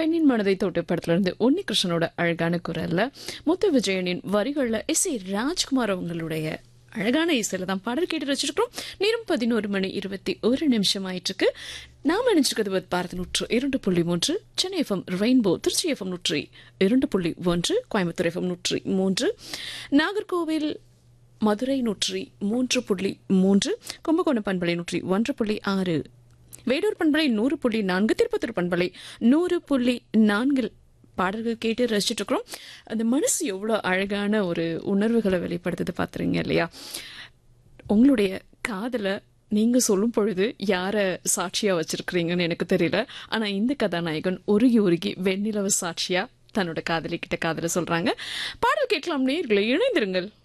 பெண்ணின் மனதை தொட்டு படத்துல இருந்து உன்னி கிருஷ்ணனோட அழகான குரல்ல முத்து விஜயனின் வரிகள்ல எஸ் ஏ ராஜ்குமார் அவங்களுடைய அழகான இசையில தான் பாடல் கேட்டு வச்சிருக்கோம் நேரம் பதினோரு மணி இருபத்தி ஒரு நிமிஷம் ஆயிட்டு இருக்கு நாம் நினைச்சிருக்கிறது வந்து பாரத நூற்று இரண்டு புள்ளி மூன்று Chennai FM rainbow Tiruchi FM நூற்றி இரண்டு புள்ளி ஒன்று கோயம்புத்தூர் எஃப்எம் நூற்றி மூன்று நாகர்கோவில் மதுரை நூற்றி மூன்று புள்ளி மூன்று கும்பகோணம் பண்பலை நூற்றி ஒன்று புள்ளி ஆறு வேடூர் பண்பலை நூறு புள்ளி நான்கு திருப்பத்தூர் பண்பலை நூறு புள்ளி நான்கில் பாடல்கள் கேட்டு ரசிச்சுட்டு இருக்கிறோம் அந்த மனசு எவ்வளோ அழகான ஒரு உணர்வுகளை வெளிப்படுத்துது பார்த்துறீங்க இல்லையா உங்களுடைய காதலை நீங்க சொல்லும் பொழுது யார சாட்சியா வச்சிருக்கிறீங்கன்னு எனக்கு தெரியல ஆனா இந்த கதாநாயகன் உருகி உருகி வெண்ணிலவ சாட்சியா தன்னோட காதலி கிட்ட காதல சொல்றாங்க பாடல் கேட்கலாம் நேர்களை இணைந்திருங்கள்